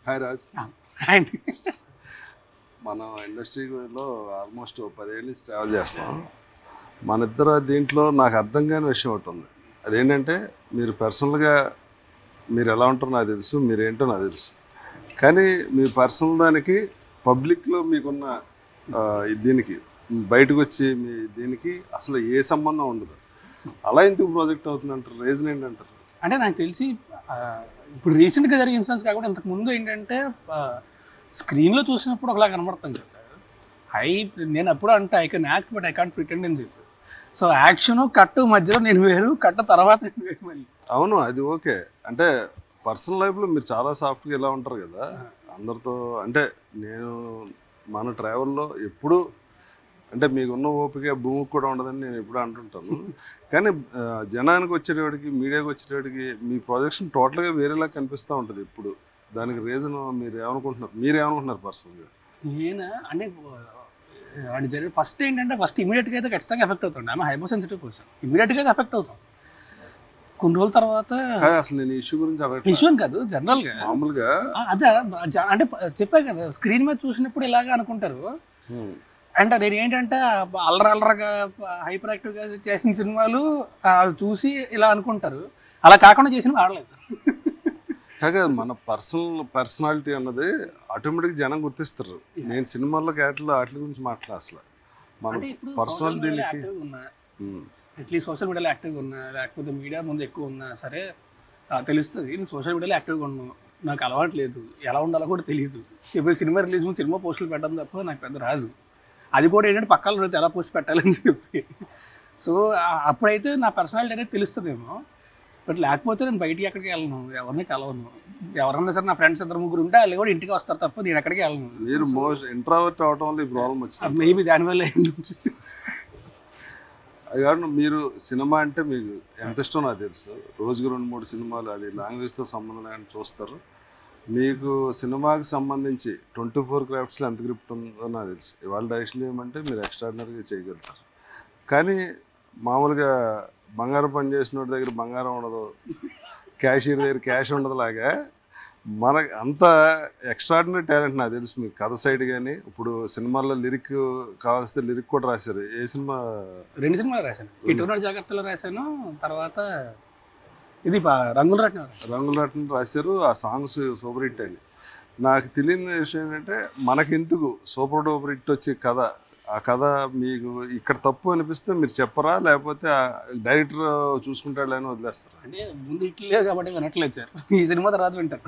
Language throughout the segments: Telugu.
హాయ్ రాజ్ అండ్ మనం ఇండస్ట్రీలో ఆల్మోస్ట్ పదేళ్ళ నుంచి ట్రావెల్ చేస్తాం మన ఇద్దరు దీంట్లో నాకు అర్థం కాని విషయం ఒకటి ఉంది అదేంటంటే మీరు పర్సనల్గా మీరు ఎలా ఉంటారో నాకు తెలుసు మీరు ఏంటో నాకు తెలుసు కానీ మీ పర్సనల్ దానికి పబ్లిక్లో మీకున్న ఆ, దీనికి బయటకు వచ్చి మీ దీనికి అసలు ఏ సంబంధం ఉండదు అలా ఎందుకు ప్రాజెక్ట్ అవుతుంది అంటారు రీజన్ ఏంటంటారు అంటే నాకు తెలిసి ఆ, ఇప్పుడు రీసెంట్గా జరిగిన ఇన్సిడెంట్స్ కాకుండా ఇంతకు ముందు ఏంటంటే స్క్రీన్లో చూసినప్పుడు ఒకలా కనబడతాం కదా ఐ నేను అప్పుడు అంటే I can act but I can't pretend అని చెప్పి సో యాక్షన్ కట్ మధ్యలో నేను వేరు కట్ తర్వాత నేను వేరు మళ్ళీ అవును అది ఓకే అంటే పర్సనల్ లైఫ్లో మీరు చాలా సాఫ్ట్గా ఇలా ఉంటారు కదా అందరితో అంటే నేను మన ట్రావెల్లో ఎప్పుడు అంటే మీకున్న ఓపిక భూమికి కూడా ఉండదని నేను ఎప్పుడు అంటుంటాను కానీ ఆ, జనానికి వచ్చేటప్పటికి మీడియాకి వచ్చేటప్పటికి మీ ప్రొజెక్షన్ టోటల్గా వేరేలా కనిపిస్తూ ఉంటుంది ఇప్పుడు దానికి రీజన్ మీరు ఏమనుకుంటున్నారు మీరు ఏమనుకుంటున్నారు పర్సనల్గా నేను అంటే అది జరిగిన ఫస్ట్ ఏంటంటే ఫస్ట్ ఇమీడియట్గా అయితే ఖచ్చితంగా ఎఫెక్ట్ అవుతుంది ఆమె హైపో సెన్సిటివ్ పర్సన్ ఇమీడియట్గా అయితే ఎఫెక్ట్ అవుతాం కొన్ని రోజుల తర్వాత కానీ అసలు నేను ఇష్యూ గురించి అడగట్లేదు ఇష్యూ అని కాదు జనరల్గా మామూలుగా ఆ, అదే జ- అంటే ప- చెప్పా కదా స్క్రీన్ మీద చూసినప్పుడు ఇలాగే అనుకుంటారు హ్మ్, అంటే నేను ఏంటంటే అల్లర అల్లరగా హైపర్ యాక్టివ్గా చేసిన సినిమాలు ఆ, చూసి ఇలా అనుకుంటారు అలా కాకుండా చేసినవి ఆడలేదు కాగా మన పర్సనల్ పర్సనాలిటీ అన్నది ఆటోమేటిక్ జనం గుర్తిస్తారు నేను సినిమాల్లో క్యారెక్టర్లో వాటి గురించి మాట్లాడ అసలు మన అంటే ఇప్పుడు పర్సనల్ సోషల్ మీడియాలో దీనికి యాక్టివ్గా ఉన్నా ఉమ్, అట్లీస్ట్ సోషల్ మీడియాలో యాక్టివ్గా ఉన్నా లేకపోతే మీడియా ముందు ఎక్కువ ఉన్నా సరే ఆ, తెలుస్తుంది నేను సోషల్ మీడియాలో యాక్టివ్గా ఉన్నాను నాకు అలవాటు లేదు ఎలా ఉండాలో కూడా తెలియదు చెప్పి సినిమా రిలీజ్ ముందు సినిమా పోస్టులు పెట్టడం తప్ప నాకు పెద్ద రాదు అది కూడా ఏంటంటే పక్కన రోజు ఎలా పోస్ట్ పెట్టాలని చెప్పి సో ఆ- అప్పుడైతే నా పర్సనాలిటీ అనేది తెలుస్తుందేమో బట్ లేకపోతే నేను బయటికి ఎక్కడికి వెళ్ళను ఎవరిని కలవను ఎవరన్నా సరే నా ఫ్రెండ్స్ ఇద్దరు ముగ్గురు ఉంటే వాళ్ళు కూడా ఇంటికి వస్తారు తప్ప నేను ఎక్కడికి వెళ్ళను మీరు మోస్ట్ ఇంట్రావర్ట్ అవటం వల్ల ఈ ప్రాబ్లం వచ్చింది మేబీ దానివల్ల ఏంటి అది కాకుండా మీరు సినిమా అంటే మీకు ఎంత ఇష్టం నాకు తెలుసు రోజుకు రెండు మూడు సినిమాలు అది లాంగ్వేజ్తో సంబంధం లేని చూస్తారు మీకు సినిమాకి సంబంధించి ట్వంటీ ఫోర్ క్రాఫ్ట్స్లో ఎంత గ్రిప్ట్ ఉందో నాకు తెలుసు ఇవాళ డైరెక్షన్ చేయమంటే మీరు ఎక్స్ట్రాడినరీగా చేయగలుగుతారు కానీ మామూలుగా బంగారం పని చేసిన వాడి దగ్గర బంగారం ఉండదు క్యాషియర్ దగ్గర క్యాష్ ఉండదు లాగా మనకి అంత ఎక్స్ట్రాడినరీ టాలెంట్ నాకు తెలుసు మీకు కథ సైడ్ కానీ ఇప్పుడు సినిమాల్లో లిరిక్ కావాల్సిన లిరిక్ కూడా రాశారు ఏ సినిమా రెండు సినిమాలు రాశాను కిట్టునాడు జాగ్రత్తలో రాశాను తర్వాత ఇది ప- రంగుల రత్నం రాశాను. రంగుల రత్నం రాశారు ఆ సాంగ్స్ సూపర్ హిట్ అని నాకు తెలియని విషయం ఏంటంటే మనకెందుకు సూపర్ డూపర్ హిట్ వచ్చే కథ ఆ కథ మీకు ఇక్కడ తప్పు అనిపిస్తే మీరు చెప్పరా లేకపోతే డైరెక్టర్ చూసుకుంటాడు అని వదిలేస్తారా అంటే ముందు ఇట్లే కాబట్టి వినట్లేదు సార్ ఈ సినిమా తర్వాత వింటారు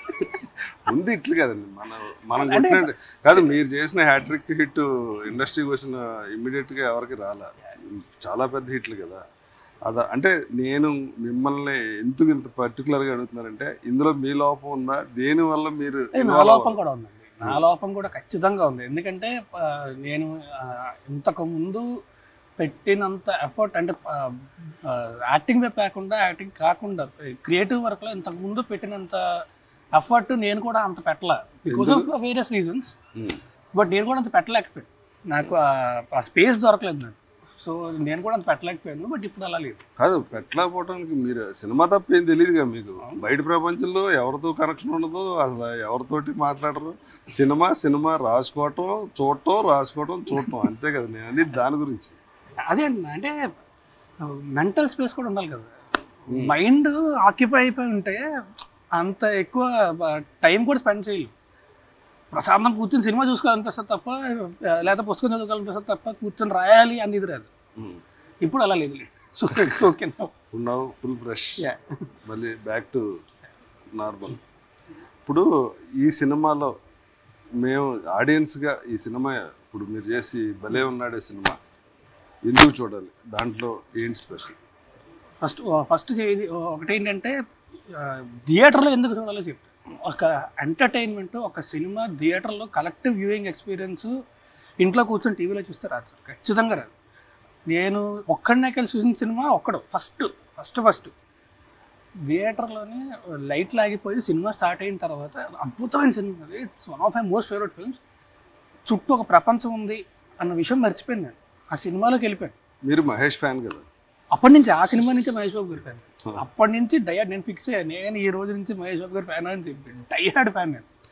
ఉంది ఇట్లు కదండి మన మనం కొట్టినట్టు కాదు మీరు చేసిన హ్యాట్రిక్ హిట్ ఇండస్ట్రీకి వచ్చిన ఇమ్మీడియట్గా ఎవరికి రాలా చాలా పెద్ద హిట్లు కదా అదా అంటే నేను మిమ్మల్ని ఎందుకు ఇంత పర్టికులర్గా అడుగుతున్నానంటే ఇందులో మీ లోపం ఉందా దేనివల్ల మీరు ఏ, నా లోపం కూడా ఉందండి నా లోపం కూడా ఖచ్చితంగా ఉంది ఎందుకంటే ఆ, నేను ఆ, ఇంతకు ముందు పెట్టినంత ఎఫర్ట్ అంటే యాక్టింగ్ వైపు కాకుండా యాక్టింగ్ కాకుండా క్రియేటివ్ వర్క్లో ఇంతకు ముందు పెట్టినంత ఎఫర్ట్ నేను కూడా అంత పెట్టలే because of various reasons um. But నేను కూడా అంత పెట్టలేకపోయాను నాకు ఆ- ఆ స్పేస్ దొరకలేదు నాకు సో నేను కూడా అంత పెట్టలేకపోయాను బట్ ఇప్పుడు అలా లేదు కాదు పెట్టలేకపోవడానికి మీరు సినిమా తప్ప ఏం తెలియదుగా మీకు బయట ప్రపంచంలో ఎవరితో కనెక్షన్ ఉండదు అసలు ఎవరితోటి మాట్లాడరు సినిమా సినిమా రాసుకోవటం చూడటం రాసుకోవటం చూడటం అంతే కదా నేను అనేది దాని గురించి అదే అండి అంటే మెంటల్ స్పేస్ కూడా ఉండాలి కదా మైండ్ ఆక్యుపై అయిపోయి ఉంటే అంత ఎక్కువ టైం కూడా స్పెండ్ చేయలేం ప్రశాంతం కూర్చొని సినిమా చూసుకోవాలనిపిస్తుంది తప్ప ఆ, లేదా పుస్తకం చదువుకోవాలనిపిస్తుంది తప్ప కూర్చొని రాయాలి అని ఇది రాదు ఉమ్. ఇప్పుడు అలా లేదు సో ఇట్స్ ఓకే ఉన్నావు ఫుల్ ఫ్రెష్ యా మళ్ళీ బ్యాక్ టు నార్మల్ ఇప్పుడు ఈ సినిమాలో మేము ఆడియన్స్గా ఈ సినిమా ఇప్పుడు మీరు చేసి భలే ఉన్నాడే సినిమా ఎందుకు చూడాలి దాంట్లో ఏంటి స్పెషల్ ఫస్ట్ ఫస్ట్ చేది ఒకటి ఏంటంటే థియేటర్లో ఎందుకు చూడాలో చెప్తా ఒక ఎంటర్టైన్మెంట్ ఒక సినిమా థియేటర్లో కలెక్టివ్ వ్యూయింగ్ ఎక్స్పీరియన్స్ ఇంట్లో కూర్చొని టీవీలో చూస్తే రాదు సార్ ఖచ్చితంగా రాదు నేను ఒక్కడనే కలిసి చూసిన సినిమా ఒక్కడు ఫస్ట్ ఫస్ట్ ఫస్ట్ థియేటర్లోనే లైట్ లాగిపోయి సినిమా స్టార్ట్ అయిన తర్వాత అద్భుతమైన సినిమా అది it's one of my most favourite films చుట్టూ ఒక ప్రపంచం ఉంది అన్న విషయం మర్చిపోయాను నేను ఆ సినిమాలోకి వెళ్ళిపోయాను మీరు మహేష్ ఫ్యాన్ కదా అప్పటి నుంచి ఆ సినిమా నుంచి మహేష్ బాబు గారి ఫ్యాన్ అప్పటి నుంచి డయాడ్ నేను ఫిక్స్ అయ్యాను నేను ఈ రోజు నుంచి మహేష్ బాబు గారి ఫ్యాన్ అని చెప్పి డయాడ్ ఫ్యాన్ నేను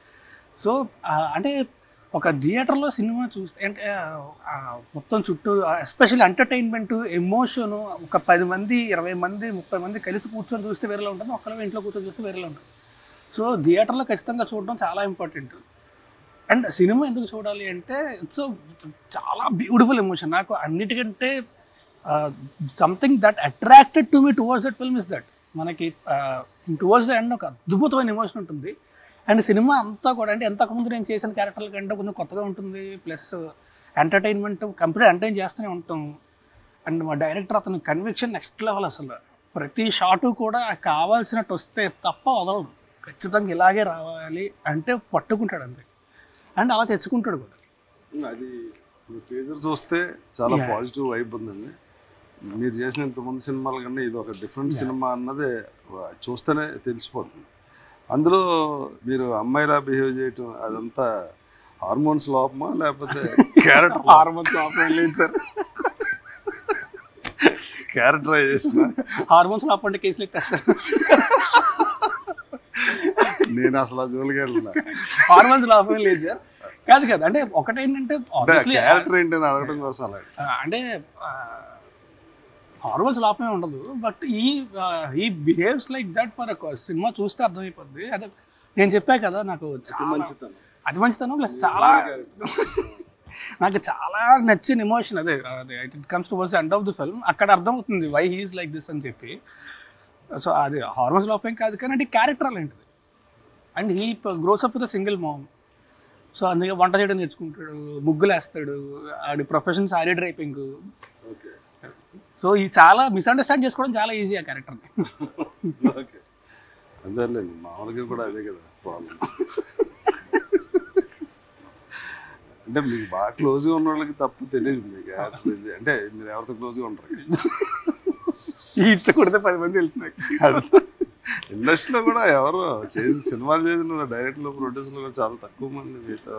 సో అంటే ఒక థియేటర్లో సినిమా చూస్తే అంటే ఆ, మొత్తం చుట్టూ ఎస్పెషల్లీ ఎంటర్టైన్మెంట్ ఎమోషన్ ఒక పది మంది ఇరవై మంది ముప్పై మంది కలిసి కూర్చొని చూస్తే వేరేలా ఉంటుంది ఒక్కళ్ళ ఇంట్లో కూర్చొని చూస్తే వేరేలా ఉంటుంది సో థియేటర్లో ఖచ్చితంగా చూడడం చాలా ఇంపార్టెంట్ అండ్ సినిమా ఎందుకు చూడాలి అంటే ఇట్స్ చాలా బ్యూటిఫుల్ ఎమోషన్ నాకు అన్నిటికంటే something that attracted to me towards that film is that మనకి టువర్డ్స్ ద ఎండ్ ఒక అద్భుతమైన ఎమోషన్ ఉంటుంది అండ్ సినిమా అంతా కూడా అంటే ఎంతకుముందు నేను చేసిన క్యారెక్టర్ల కంటే కొంచెం కొత్తగా ఉంటుంది ప్లస్ ఎంటర్టైన్మెంట్ కంప్లీట్ ఎంటర్టైన్ చేస్తూనే ఉంటాం అండ్ మా డైరెక్టర్ అతని కన్విక్షన్ నెక్స్ట్ లెవెల్ అసలు ప్రతి షాటు కూడా కావాల్సినట్టు వస్తే తప్ప వదలడు ఖచ్చితంగా ఇలాగే రావాలి అంటే పట్టుకుంటాడు అంతే అండ్ అలా తెచ్చుకుంటాడు కూడా అది మీరు టీజర్ చూస్తే చాలా Yeah. పాజిటివ్ వైబ్ ఉందండి మీరు చేసిన ఇంతకుముందు సినిమాల కన్నా ఇది ఒక డిఫరెంట్ సినిమా అన్నది వా- చూస్తేనే తెలిసిపోతుంది అందులో మీరు అమ్మాయిలా బిహేవ్ చేయటం అదంతా హార్మోన్స్ లోపమా లేకపోతే క్యారెక్టర్ హార్మోన్స్ లోపం లేదు సార్ క్యారెక్టరైజేషన్ హార్మోన్స్ లోపం అంటే కేసులు ఎత్తేస్తారు నేను అసలు ఆ జోలికి వెళ్ళిన హార్మోన్స్ లోపం లేదు సార్ కాదు కాదు అంటే ఒకటేంటంటే అంటే obviously, క్యారెక్టర్ ఏంటి అని అడగడం కోసం అలా ఆ, అంటే హార్మోన్స్ లోపమే ఉండదు బట్ ఈ ఈ బిహేవ్స్ లైక్ దట్ ఫర్ సినిమా చూస్తే అర్థమైపోద్ది అదే నేను చెప్పా కదా నాకు చాలా మంచితనం అది మంచితనం ప్లస్ చాలా నాకు చాలా నచ్చిన ఎమోషన్ అదే అదే it comes to worse end of the film అక్కడ అర్థమవుతుంది వై హీస్ లైక్ దిస్ అని చెప్పి సో అది హార్మోన్స్ లోపం కాదు కానీ అంటే క్యారెక్టర్ అలాంటిది and he grows up with single mom so అందుకే వంట చేయడం నేర్చుకుంటాడు ముగ్గులు వేస్తాడు ఆడి profession sorry draping okay so ఈ చాలా మిస్అండర్స్టాండ్ చేసుకోవడం చాలా ఈజీ ఆ క్యారెక్టర్ని ఓకే అంతేలేండి మామూలుగా కూడా అదే కదా ప్రాబ్లం అంటే మీకు బాగా క్లోజ్గా ఉన్న వాళ్ళకి తప్పు తెలియదు మీకు యాక్చువల్లీ ఇది. అంటే మీరు ఎవరితో క్లోజ్గా ఉంటారు ఈ ఇట్లా కొడితే పది మంది తెలిసి నాకు ఇండస్ట్రీలో కూడా ఎవరు చేసి సినిమాలు చేసిన డైరెక్టర్లు ప్రొడ్యూసర్లు కూడా చాలా తక్కువ మంది మీతో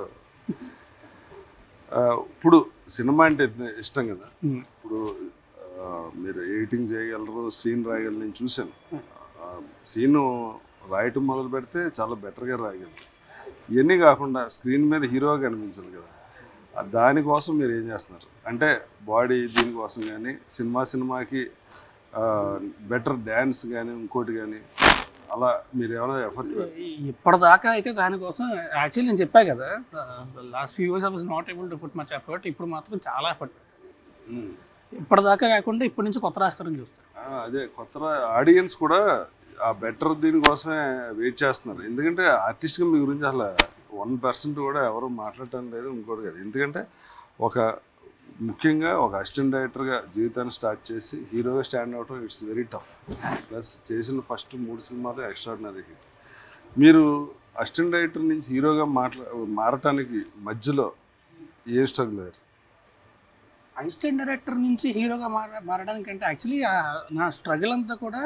ఆ, ఇప్పుడు సినిమా అంటే ఇష్టం కదా Hmm. ఇప్పుడు ఆ, మీరు ఎడిటింగ్ చేయగలరు సీన్ రాయగలరు నేను చూశాను సీన్ రాయటం మొదలు పెడితే చాలా బెటర్గా రాయగలరు ఇవన్నీ కాకుండా స్క్రీన్ మీద హీరోగా కనిపించాలి కదా ఆ దానికోసం మీరు ఏం చేస్తున్నారు అంటే బాడీ దీనికోసం కానీ సినిమా సినిమాకి బెటర్ డ్యాన్స్ కానీ ఇంకోటి కానీ అలా మీరు ఏమైనా ఎఫర్ట్ ఇప్పటిదాకా అయితే దానికోసం యాక్చువల్లీ నేను చెప్పా కదా last few years I was not able to put much effort ఇప్పుడు మాత్రం చాలా ఎఫర్ట్ ఇప్పటిదాకా కాకుండా ఇప్పటి నుంచి కొత్త రాస్తారని చూస్తారు అదే కొత్త ఆడియన్స్ కూడా ఆ బెటర్ దీనికోసమే వెయిట్ చేస్తున్నారు ఎందుకంటే ఆర్టిస్ట్గా మీ గురించి అసలు వన్ పర్సెంట్ కూడా ఎవరు మాట్లాడటం లేదు ఇంకోటి కాదు ఎందుకంటే ఒక ముఖ్యంగా ఒక అసిస్టెంట్ డైరెక్టర్గా జీవితాన్ని స్టార్ట్ చేసి హీరోగా స్టాండ్ అవటం ఇట్స్ వెరీ టఫ్ ప్లస్ చేసిన ఫస్ట్ మూడు సినిమాలు ఎక్స్ట్రాడినరీ హిట్ మీరు అసిస్టెంట్ డైరెక్టర్ నుంచి హీరోగా మాట్లా మారటానికి మధ్యలో ఏ స్ట్రగుల్ అయ్యారు అసిస్టెంట్ డైరెక్టర్ నుంచి హీరోగా మార మారడానికి అంటే యాక్చువల్లీ నా స్ట్రగుల్ అంతా కూడా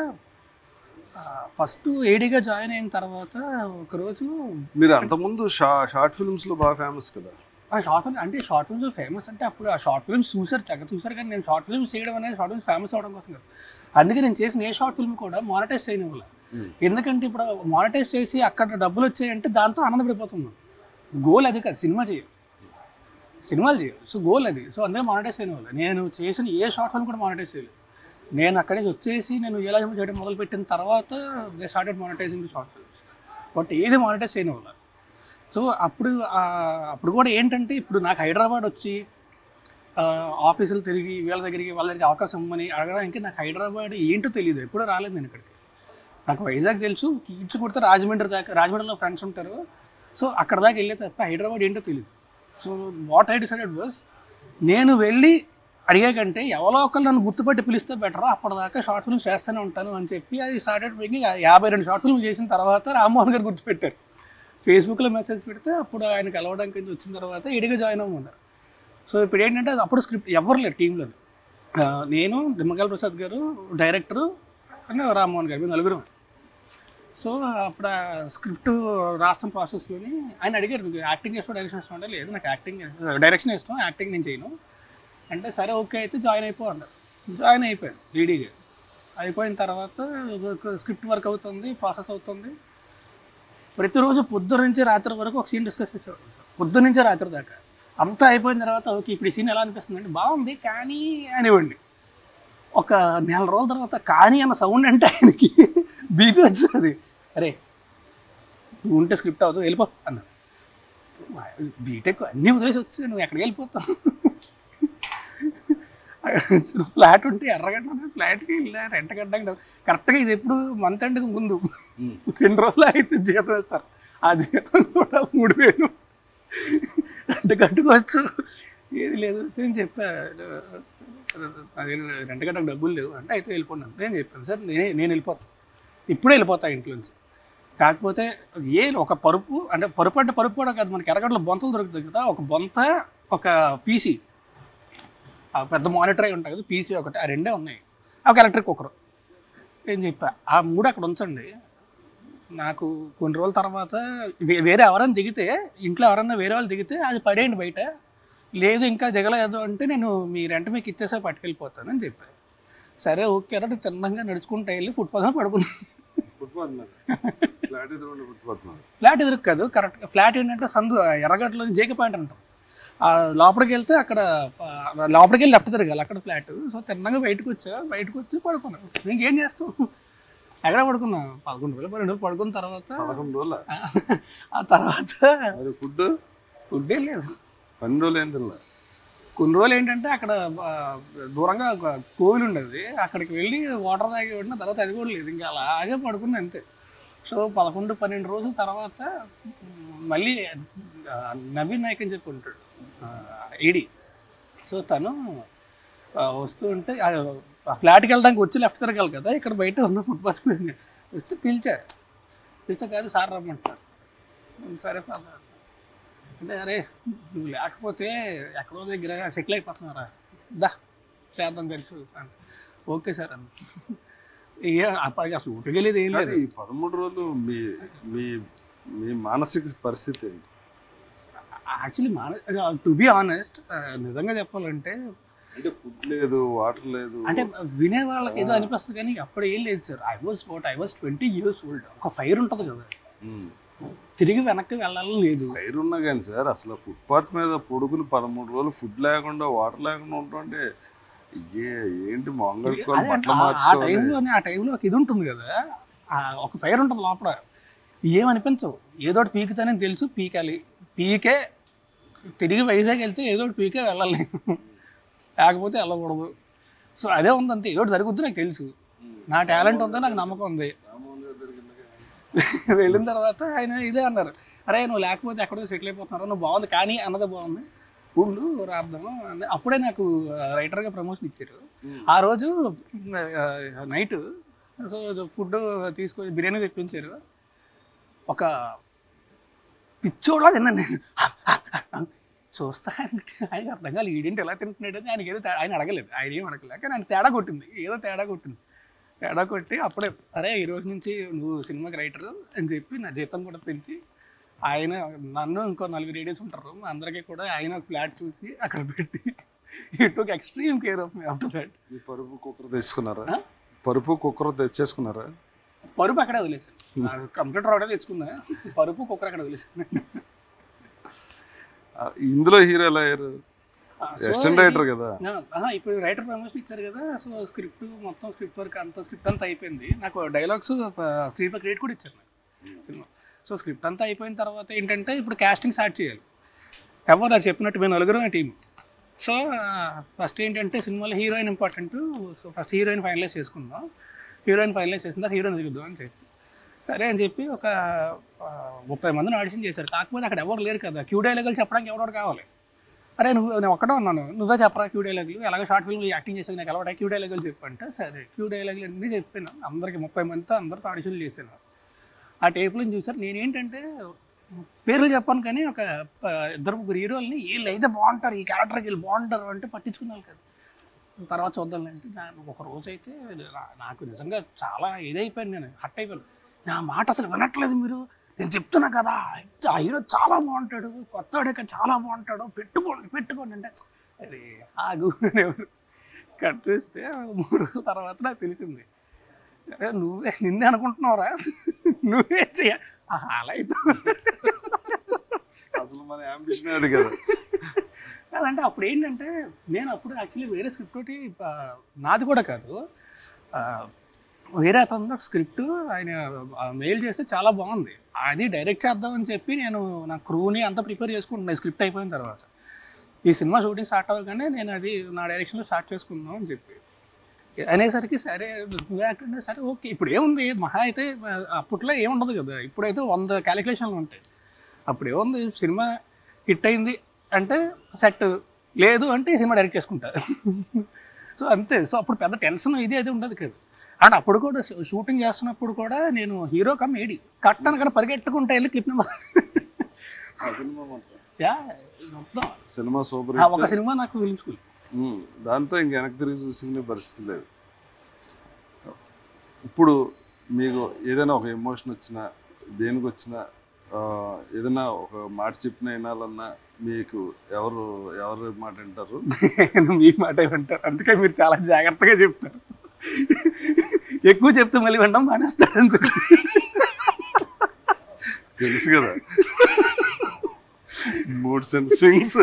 ఫస్ట్ ఏడీగా జాయిన్ అయిన తర్వాత ఒకరోజు మీరు అంతకుముందు షా షార్ట్ ఫిల్మ్స్లో బాగా ఫేమస్ కదా ఆ షార్ట్ ఫిల్మ్ అంటే షార్ట్ ఫిల్మ్స్ ఫేమస్ అంటే అప్పుడు ఆ షార్ట్ ఫిల్మ్స్ చూసారు చక్క చూసారు కానీ నేను షార్ట్ ఫిల్మ్స్ చేయడం అనేది షార్ట్ ఫిల్మ్స్ ఫేమస్ అవడం కోసం కాదు అందుకే నేను చేసిన ఏ షార్ట్ ఫిల్మ్ కూడా మానిటైజ్ చేయని వల్ల ఎందుకంటే ఇప్పుడు మానిటైజ్ చేసి అక్కడ డబ్బులు వచ్చాయంటే దాంతో ఆనందపడిపోతున్నాం గోల్ అది కాదు సినిమా చేయాలి సినిమాలు చేయాలి సో గోల్ అది సో అందుకే మానిటైజ్ చేయని వల్ల నేను చేసిన ఏ షార్ట్ ఫిల్మ్ కూడా మానిటైజ్ చేయలేదు నేను అక్కడి నుంచి వచ్చేసి నేను ఎలా చేయడం మొదలుపెట్టిన తర్వాత they started monetizing the short films but ఏది మానిటైజ్ చేయని వల్ల సో అప్పుడు ఆ, అప్పుడు కూడా ఏంటంటే ఇప్పుడు నాకు హైదరాబాద్ వచ్చి ఆ, ఆఫీసులు తిరిగి వీళ్ళ దగ్గరికి వాళ్ళ దగ్గరికి అవకాశం ఇవ్వమని అడగడానికి నాకు హైదరాబాద్ ఏంటో తెలియదు ఎప్పుడూ రాలేదు నేను ఇక్కడికి నాకు వైజాగ్ తెలుసు కీడ్స్ కొడితే రాజమండ్రి దాకా రాజమండ్రిలో ఫ్రెండ్స్ ఉంటారు సో అక్కడ దాకా వెళ్ళే తప్ప హైదరాబాద్ ఏంటో తెలియదు so what I decided was నేను వెళ్ళి అడిగే కంటే ఎవరో ఒకళ్ళు నన్ను గుర్తుపట్టి పిలిస్తే బెటర్ అప్పటిదాకా షార్ట్ ఫిల్మ్స్ చేస్తూనే ఉంటాను అని చెప్పి అది స్టార్టెడ్ మేకింగ్ యాభై రెండు షార్ట్ ఫిల్మ్ చేసిన తర్వాత రామ్మోహన్ గారు గుర్తుపెట్టారు ఫేస్బుక్లో మెసేజ్ పెడితే అప్పుడు ఆయన కలవడానికి కొంచెం వచ్చిన తర్వాత ఇడిగా జాయిన్ అవ్వమన్నారు సో ఇప్పుడు ఏంటంటే అది అప్పుడు స్క్రిప్ట్ ఎవరు లేరు టీంలో నేను నిమ్మకాయల ప్రసాద్ గారు డైరెక్టరు అని రామ్మోహన్ గారు మేము నలుగురు సో అప్పుడు ఆ స్క్రిప్ట్ రాస్తాం ప్రాసెస్లోని ఆయన అడిగారు మీకు యాక్టింగ్ చేస్తాం డైరెక్షన్ ఇష్టం అంటే లేదు నాకు యాక్టింగ్ డైరెక్షన్ ఇష్టం యాక్టింగ్ నేను చేయను అంటే సరే ఓకే అయితే జాయిన్ అయిపో అన్నారు జాయిన్ అయిపోయాను రెడీగా అయిపోయిన తర్వాత స్క్రిప్ట్ వర్క్ అవుతుంది ప్రాసెస్ అవుతుంది ప్రతిరోజు పొద్దున నుంచి రాత్రి వరకు ఒక సీన్ డిస్కస్ చేసేవాడు పొద్దున నుంచి రాత్రి దాకా అంతా అయిపోయిన తర్వాత ఓకే ఇప్పుడు ఈ సీన్ ఎలా అనిపిస్తుంది అంటే బాగుంది కానీ అనివ్వండి ఒక నెల రోజుల తర్వాత కానీ అన్న సౌండ్ అంటే ఆయనకి బీపీ వచ్చేది అరే నువ్వు ఉంటే స్క్రిప్ట్ అవ్వదు వెళ్ళిపో అన్న బీటెక్ అన్నీ వదిలేసి వచ్చి నువ్వు ఎక్కడికి వెళ్ళిపోతావు ఫ్లాట్ ఉంటే ఎర్రగడ్డ ఫ్లాట్కి వెళ్ళా రెంట్ కట్టడానికి కరెక్ట్గా ఇది ఎప్పుడు మంత్ ఎండ్కి ముందు రెండు రోజులు అయితే జీతం వేస్తారు ఆ జీతం కూడా మూడు వేలు రెంట్ కట్టుకోవచ్చు ఏది లేదు నేను చెప్పా అది రెంట్ కట్టడానికి డబ్బులు లేవు అంటే అయితే వెళ్ళిపోన్నాను నేను చెప్పాను సార్ నేనే నేను వెళ్ళిపోతాను ఇప్పుడే వెళ్ళిపోతా ఇంట్లోంచి కాకపోతే ఏ ఒక పరుపు అంటే పరుపు అంటే పరుపు కూడా కాదు మనకి ఎర్రగడ్డలో బొంతలు దొరుకుతాయి కదా ఒక బొంత ఒక పీసీ ఆ పెద్ద మానిటర్ అయి ఉంటుంది కదా పీసీ ఒకటి ఆ రెండే ఉన్నాయి ఒక ఎలక్ట్రిక్ కుక్కర్ ఏం చెప్పా ఆ మూడు అక్కడ ఉంచండి నాకు కొన్ని రోజుల తర్వాత వే- వేరే ఎవరైనా దిగితే ఇంట్లో ఎవరైనా వేరే వాళ్ళు దిగితే అది పడేయండి బయట లేదు ఇంకా దిగలేదు అంటే నేను మీ రెంట్ మీకు ఇచ్చేసే పట్టుకెళ్ళిపోతాను అని చెప్పాను సరే ఓకే అంటే తిన్నంగా నడుచుకుంటూ వెళ్ళి ఫుట్పాత్ మీద పడుకున్నాను ఫుట్పాత్ మీద ఫ్లాట్ ఎదురుండి ఫుట్పాత్ మీద ఫ్లాట్ ఎదురు కాదు కరెక్ట్ ఫ్లాట్ ఏంటంటే సందు ఎర్రగడ్డలో జేకే పాయింట్ అంటాం ఆ లోపలికి వెళ్తే అక్కడ ఆ, లోపలికి వెళ్ళి లెఫ్ట్ తిరగాలి అక్కడ ఫ్లాట్ సో తిన్నగా బయటకు వచ్చా బయటకు వచ్చి పడుకున్నాను ఇంకేం చేస్తాం ఎక్కడ పడుకున్నా పదకొండు వేలు పన్నెండు వేలు పడుకున్న తర్వాత పదకొండు రోజుల ఆ తర్వాత అది ఫుడ్ ఫుడ్డే లేదు పన్నెండు రోజులు ఏం తినలే కొన్ని రోజులు ఏంటంటే అక్కడ ఆ, దూరంగా ఒక కోవిల్ ఉండేది అక్కడికి వెళ్ళి వాటర్ తాగి పడిన తర్వాత అది కూడా లేదు ఇంకా అలాగే పడుకున్నా అంతే సో పదకొండు పన్నెండు రోజుల తర్వాత మ్, మళ్ళీ ఆ, నవీన్ నాయక్ అని చెప్పి ఉంటాడు ఈడి సో తను ఆ, వస్తూ ఉంటే ఆ, ఆ ఫ్లాట్కి వెళ్ళడానికి వచ్చి లెఫ్ట్ తిరగాలి కదా ఇక్కడ బయట ఉన్న ఫుట్పాత్ మీద వస్తే పిలిచా పిలిచా కాదు సార్ రమ్మంటారు సరే పద అంటే అరే నువ్వు లేకపోతే ఎక్కడో దగ్గర సెటిల్ అయిపోతున్నారా దా చేద్దాం కలిసి అని. ఓకే సార్ అన్న ఏ అప్పటికి అసలు ఊపికి వెళ్ళేది ఏం లేదు కానీ ఈ పదమూడు రోజులు మీ మీ మీ మానసిక పరిస్థితి ఏంటి యాక్చువల్లీ మాన టు బి ఆనెస్ట్ నిజంగా చెప్పాలంటే అంటే ఫుడ్ లేదు వాటర్ లేదు అంటే వినే వాళ్ళకి ఏదో అనిపిస్తుంది కానీ అప్పుడు ఏం లేదు sir I was what I was twenty years old ఒక ఫైర్ ఉంటుంది కదా ఉమ్. తిరిగి వెనక్కి వెళ్ళాలని లేదు ఫైర్ ఉన్నా కానీ సార్ అసలు ఫుట్పాత్ మీద పొడుగులు పదమూడు రోజులు ఫుడ్ లేకుండా వాటర్ లేకుండా ఉంటుంటే ఏ ఏంటి మొంగళికోవాలి అదే బట్టలు ఆ- ఆ మార్చుకోవాలి టైంలో ఆ టైంలో ఒక ఇది ఉంటుంది కదా ఆ ఒక ఫైర్ ఉంటుంది లోపల ఏమనిపించవు ఏదో ఒకటి పీకుతానని తెలుసు పీకాలి పీకే తిరిగి వైజాగ్ వెళ్తే ఏదో ఒకటి పీకే వెళ్ళాలి లేకపోతే వెళ్ళకూడదు సో అదే ఉంది అంతే ఏదో ఒకటి జరుగుద్ది నాకు తెలుసు నా టాలెంట్ ఉందో నాకు నమ్మకం ఉంది వెళ్ళిన తర్వాత ఆయన ఇదే అన్నారు అరే నువ్వు లేకపోతే ఎక్కడో సెటిల్ అయిపోతున్నారు నువ్వు బాగుంది కానీ అన్నది బాగుంది ఉండు రాద్దాము అని అప్పుడే నాకు రైటర్గా ప్రమోషన్ ఇచ్చారు ఆ రోజు నైట్ సో ఫుడ్ తీసుకొని బిర్యానీ తెప్పించారు ఒక పిచ్చోళ్ళ తిన్నాను నేను చూస్తా ఆయనకి అర్థం కాదు ఈడేంటి ఎలా తింటున్నాడు అని ఆయనకి ఏదో తే- ఆయన అడగలేదు ఆయన ఏం అడగలేదు కానీ ఆయన తేడా కొట్టింది ఏదో తేడా కొట్టింది తేడా కొట్టి అప్పుడే అరే ఈ రోజు నుంచి నువ్వు సినిమాకి రైటర్ అని చెప్పి నా జీతం కూడా పెంచి ఆయన నన్ను ఇంకో నలుగురు రేడియోస్ ఉంటారు అందరికీ కూడా ఆయన ఒక ఫ్లాట్ చూసి అక్కడ పెట్టి ఈ took extreme care of me after that మీ పరుపు కుక్కర్ తెచ్చుకున్నారా ఆ? పరుపు కుక్కర్ తెచ్చేసుకున్నారా పరుపు అక్కడే వదిలేసాను కంప్యూటర్ ఒకటే తెచ్చుకున్నా పరుపు కుక్కర్ అక్కడ వదిలేసాను ఆ, ఇందులో హీరో ఎలా అయ్యారు ఆ, so అసిస్టెంట్ ఇది- రైటర్ కదా ఆ, ఆహా, ఇప్పుడు రైటర్ ప్రమోషన్ ఇచ్చారు కదా సో స్క్రిప్ట్ మొత్తం స్క్రిప్ట్ వర్క్ అంతా స్క్రిప్ట్ అంతా అయిపోయింది నాకు డైలాగ్స్ స్క్రీన్ పై క్రియేట్ కూడా ఇచ్చారు నాకు సినిమా సో స్క్రిప్ట్ అంతా అయిపోయిన తర్వాత ఏంటంటే ఇప్పుడు కాస్టింగ్ స్టార్ట్ చేయాలి ఎవరు అది చెప్పినట్టు మేము నలుగురు టీం సో ఫస్ట్ ఏంటంటే సినిమాలో heroine important so first heroine finalize చేసుకుందాం హీరోయిన్ ఫైనలైజ్ చేసిన తర్వాత హీరోయిన్ దిగుద్దాం అని చెప్పి సరే అని చెప్పి ఒక ఆ, ముప్పై మందిని ఆడిషన్ చేశారు కాకపోతే అక్కడ ఎవరు లేరు కదా క్యూ డైలాగులు చెప్పడానికి ఎవడో ఒకడు కావాలి అరే నువ్వు నేను ఒక్కడే ఉన్నాను నువ్వే చెప్పరా క్యూ డైలాగులు ఎలాగో షార్ట్ ఫిల్మ్ యాక్టింగ్ చేసాను నాకు ఎలా క్యూ డైలాగులు చెప్పంటే సరే క్యూ డైలాగులు అన్నీ చెప్పాను అందరికి ముప్పై మందితో అందరితో ఆడిషన్లు చేశాను ఆ టేపులను చూసారు నేనేంటంటే పేర్లు చెప్పాను కానీ ఒక ప- ఇద్దరు ముగ్గురు హీరోల్ని వీళ్ళు అయితే బాగుంటారు ఈ క్యారెక్టర్కి వీళ్ళు బాగుంటారు అంటే పట్టించుకున్నారు కదా తర్వాత చూద్దాం అంటే నాకు ఒక రోజు అయితే నా- నాకు నిజంగా చాలా ఇదైపోయాను నేను హట్ అయిపోయాను నా మాట అసలు వినట్లేదు మీరు నేను చెప్తున్నా కదా ఆ హీరో చాలా బాగుంటాడు కొత్తవాడే కదా చాలా బాగుంటాడు పెట్టుకోండి పెట్టుకోండి అంటే అరే ఆగు ఎవరు కట్ చేస్తే మూడు రోజుల తర్వాత నాకు తెలిసింది అరే నువ్వే నిన్నే అనుకుంటున్నావురా నువ్వే చెయ్య ఆహా, అలా అయితే అసలు మన అంబిషన్ అది కదా కాదంటే అప్పుడు ఏంటంటే నేను అప్పుడు యాక్చువల్లీ వేరే స్క్రిప్ట్ ఒకటి ఆ, నాది కూడా కాదు ఆ, వేరే అతను స్క్రిప్ట్ ఆయన మెయిల్ చేస్తే చాలా బాగుంది అది డైరెక్ట్ చేద్దామని చెప్పి నేను నా క్రూని అంతా ప్రిపేర్ చేసుకుంటున్నాను స్క్రిప్ట్ అయిపోయిన తర్వాత ఈ సినిమా షూటింగ్ స్టార్ట్ అవ్వగానే నేను అది నా డైరెక్షన్లో స్టార్ట్ చేసుకుందాం అని చెప్పి అనేసరికి సరే నువ్వు యాక్టర్ అంటే సరే ఓకే ఇప్పుడు ఏముంది మహా అయితే ఆ, అప్పట్లో ఏముండదు కదా ఇప్పుడైతే వంద క్యాలిక్యులేషన్లు ఉంటాయి అప్పుడు ఏముంది సినిమా హిట్ అయింది అంటే సెట్ లేదు అంటే ఈ సినిమా డైరెక్ట్ చేసుకుంటా సో అంతే సో అప్పుడు పెద్ద టెన్షన్ ఇది అయితే ఉండదు కదా అండ్ అప్పుడు కూడా షూటింగ్ చేస్తున్నప్పుడు కూడా నేను హీరో కమ్ ఏడి కట్ అనగానే పరిగెట్టుకుంటా వెళ్ళి క్లిప్ నెంబర్ ఆ సినిమా మొత్తం యా మొత్తం సినిమా సూపర్ ఆ ఒక సినిమా నాకు ఫిల్మ్ స్కూల్ ఉమ్, దాంతో ఇంక వెనక్కి తిరిగి చూసుకునే పరిస్థితి లేదు ఇప్పుడు మీకు ఏదైనా ఒక ఎమోషన్ వచ్చినా దేనికి వచ్చినా ఆ, ఏదైనా ఒక మాట చెప్పిన వినాలన్నా మీకు ఎవరు ఎవరు మాట వింటారు మీ మాట వింటారు అందుకే మీరు చాలా జాగ్రత్తగా చెప్తారు ఎక్కువ చెప్తే మళ్ళీ వినడం మానేస్తాడు అందుకు తెలుసు కదా మూడ్ సెన్సింగ్స్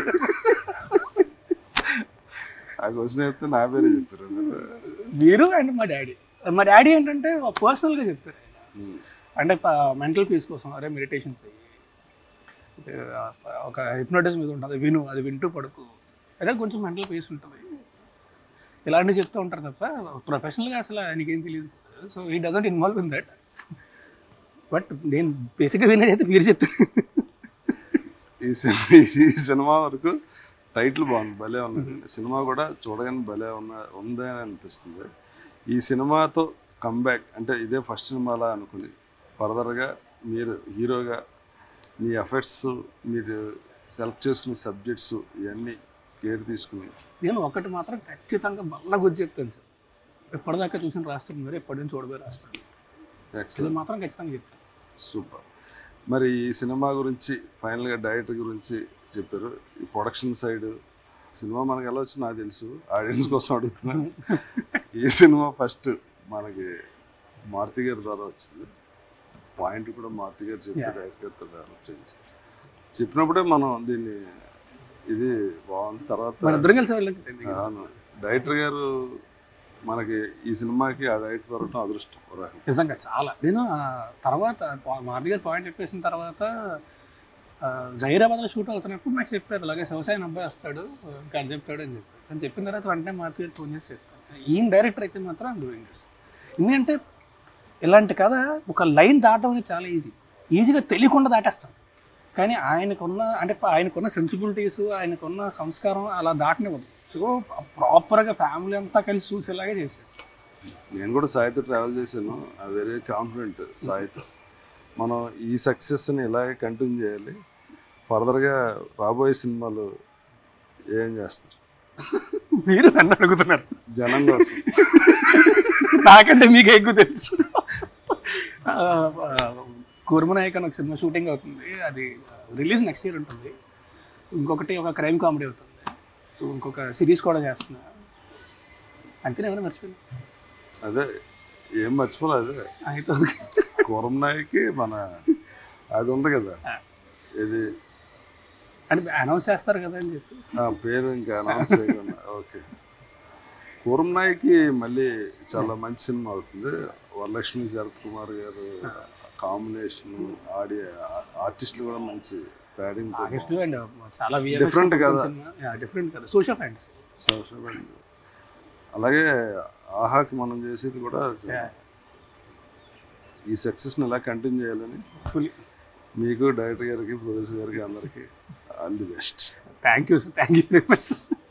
ఆ క్వశ్చన్ చెప్తే నా పేరే చెప్తారు మీరు అండ్ మా డాడీ మా డాడీ ఏంటంటే పర్సనల్గా చెప్తారు ఉమ్, అంటే మెంటల్ పీస్ కోసం అరే మెడిటేషన్ చెయ్యి ఇది, ఆ, ఒక హిప్నోటిజం మీద ఉంటుంది విను అది వింటూ పడుకు అదే కొంచెం మెంటల్ పీస్ ఉంటుంది ఇలాంటివి చెప్తూ ఉంటారు తప్ప ప్రొఫెషనల్గా అసలు ఆయనకేం తెలియదు so he doesn't involve in that but నేను బేసిక్గా వినేది అయితే మీరు చెప్తాను ఈ సినిమా ఈ సినిమా వరకు టైటిల్ బాగుంది భలే ఉన్నది సినిమా కూడా చూడగానే భలే ఉన్న ఉంది అని అనిపిస్తుంది ఈ సినిమాతో కంబ్యాక్ అంటే ఇదే ఫస్ట్ సినిమాలా అనుకుని ఫర్దర్గా మీరు హీరోగా మీ ఎఫర్ట్స్ మీరు సెలెక్ట్ చేసుకునే సబ్జెక్ట్స్ ఇవన్నీ కేర్ తీసుకుని నేను ఒకటి మాత్రం ఖచ్చితంగా బల్ల గురించి చెప్తాను సార్ ఎప్పటిదాకా చూసిన రాస్తాను మీరు ఎప్పటి నుంచి చూడబోయి రాస్తాను ఇది యాక్చువల్ మాత్రం ఖచ్చితంగా చెప్తాను సూపర్ మరి ఈ సినిమా గురించి ఫైనల్గా డైరెక్టర్ గురించి చెప్పారు ఈ ప్రొడక్షన్ సైడ్ సినిమా మనకి ఎలా వచ్చిందో నాకు తెలుసు ఆడియన్స్ కోసం అడుగుతున్నాను ఈ సినిమా ఫస్ట్ మనకి మారుతి గారి ద్వారా వచ్చింది పాయింట్ కూడా మారుతి గారు చెప్పి Yeah. డైరెక్టర్ గారితో డెవలప్ చేయించి చెప్పినప్పుడే మనం దీన్ని ఇది బాగుంది తర్వాత మన ఇద్దరం కలిసి వెళ్ళండి అవును డైరెక్టర్ గారు మనకి ఈ సినిమాకి ఆ డైరెక్టర్ దొరకడం అదృష్టం ఒక రకంగా. నిజంగా చాలా నేను ఆ తర్వాత పా- మారుతి గారు పాయింట్ చెప్పేసిన తర్వాత ఆ, జహీరాబాద్లో షూట్ అవుతున్నప్పుడు నాకు చెప్పారు అలాగే వ్యవసాయం అబ్బాయి వస్తాడు కథ చెప్తాడు అని చెప్పారు అని చెప్పిన తర్వాత వెంటనే మారుతి గారు ఫోన్ చేసి చెప్పారు ఈయన డైరెక్టర్ అయితే మాత్రం డూయింగ్ దిస్ ఎందుకంటే ఇలాంటి కథ ఒక లైన్ దాటం అనేది చాలా ఈజీ ఈజీగా తెలియకుండా దాటేస్తాం కానీ ఆయనకున్న అంటే ప- ఆయనకున్న సెన్సిబిలిటీస్ ఆయనకున్న సంస్కారం అలా దాటనివ్వదు సో ప్రాపర్గా ఫ్యామిలీ అంతా కలిసి చూసేలాగే చేశారు నేను కూడా సాయితో ట్రావెల్ చేశాను ఐ వెరీ కాన్ఫిడెంట్ సాయితో మనం ఈ సక్సెస్ని ఇలాగే కంటిన్యూ చేయాలి ఫర్దర్గా రాబోయే సినిమాలు ఏం చేస్తారు మీరు నన్ను అడుగుతున్నారు జనం కోసం నాకంటే మీకు ఎక్కువ తెలుసు కూర్మనాయక్ అని ఒక సినిమా షూటింగ్ అవుతుంది అది రిలీజ్ నెక్స్ట్ ఇయర్ ఉంటుంది ఇంకొకటి ఒక క్రైమ్ కామెడీ అవుతుంది సో ఇంకొక సిరీస్ కూడా చేస్తున్నా అంతేనే ఏమైనా మర్చిపోయింది అదే ఏం మర్చిపోలేదు అదే అయితే కూరంనాయకి మన అది ఉంది కదా ఇది అంటే అనౌన్స్ చేస్తారు కదా అని చెప్పి ఆ పేరు ఇంకా అనౌన్స్ చేయకుండా ఓకే కూరంనాయకి మళ్ళీ చాలా మంచి సినిమా అవుతుంది వరలక్ష్మి శరత్ కుమార్ గారు కాంబినేషన్ ఆడియో ఆర్టిస్టులు కూడా మంచి ప్యాడింగ్ ఆగస్టు అండ్ చాలా Different కదా? డిఫరెంట్ కదా సోషల్ ఫ్యాంట్స్ అలాగే ఆహాకి మనం చేసేది కూడా ఈ సక్సెస్ని ఎలా కంటిన్యూ చేయాలని ఫుల్ మీకు డైరెక్టర్ గారికి ప్రొడ్యూసర్ గారికి అందరికీ all the best thank you sir thank you very much